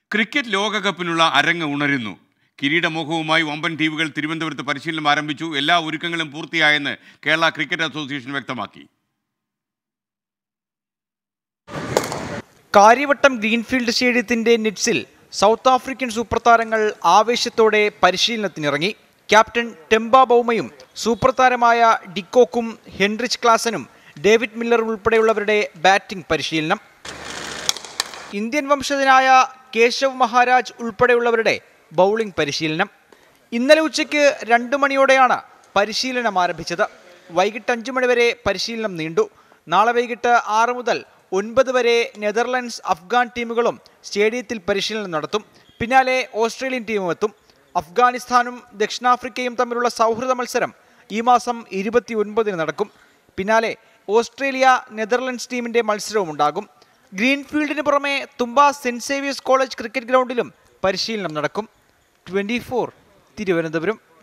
cricket ലോകകപ്പിനുള്ള അരങ്ങ് ഉണരുന്നു കിരീടമോഹവുമായി വമ്പൻ ടീമുകൾ തിരുവനന്തപുരത്ത് പരിശീലനം ആരംഭിച്ചു എല്ലാ ഒരുക്കങ്ങളും പൂർത്തിയായെന്ന് കേരള ക്രിക്കറ്റ് അസോസിയേഷൻ വ്യക്തമാക്കി കാര്യവട്ടം ഗ്രീൻഫീൽഡ് സ്റ്റേഡിയത്തിന്റെ നെറ്റ്സിൽ സൗത്ത് ആഫ്രിക്കൻ സൂപ്പർ താരങ്ങൾ ആവേശത്തോടെ പരിശീലനത്തിനിറങ്ങി ക്യാപ്റ്റൻ ടെമ്പ ബൗമയും സൂപ്പർ താരമായ ഡിക്കോക്കും ഹെൻറിച്ച് ക്ലാസനും ഡേവിഡ് മില്ലർ ഉൾപ്പെടെയുള്ളവരുടെ ബാറ്റിംഗ് പരിശീലനം ഇന്ത്യൻ വംശജനായ കേശവ് മഹാരാജ് ഉൾപ്പെടെയുള്ളവരുടെ ബൗളിംഗ് പരിശീലനം ഇന്നലെ ഉച്ചയ്ക്ക് രണ്ട് മണിയോടെയാണ് പരിശീലനം ആരംഭിച്ചത് വൈകിട്ട് അഞ്ച് മണിവരെ പരിശീലനം നീണ്ടു നാളെ വൈകിട്ട് ആറ് മുതൽ ഒൻപത് വരെ നെതർലൻഡ്സ് അഫ്ഗാൻ ടീമുകളും സ്റ്റേഡിയത്തിൽ പരിശീലനം നടത്തും പിന്നാലെ ഓസ്ട്രേലിയൻ ടീമും എത്തും അഫ്ഗാനിസ്ഥാനും ദക്ഷിണാഫ്രിക്കയും തമ്മിലുള്ള സൗഹൃദ മത്സരം ഈ മാസം ഇരുപത്തി ഒൻപതിന് നടക്കും പിന്നാലെ ഓസ്ട്രേലിയ നെതർലൻഡ്സ് ടീമിന്റെ മത്സരവും ഉണ്ടാകും ഗ്രീൻഫീൽഡിന് പുറമെ Thumba Saint Xavier's College cricket ഗ്രൗണ്ടിലും പരിശീലനം നടക്കും ട്വന്റി തിരുവനന്തപുരം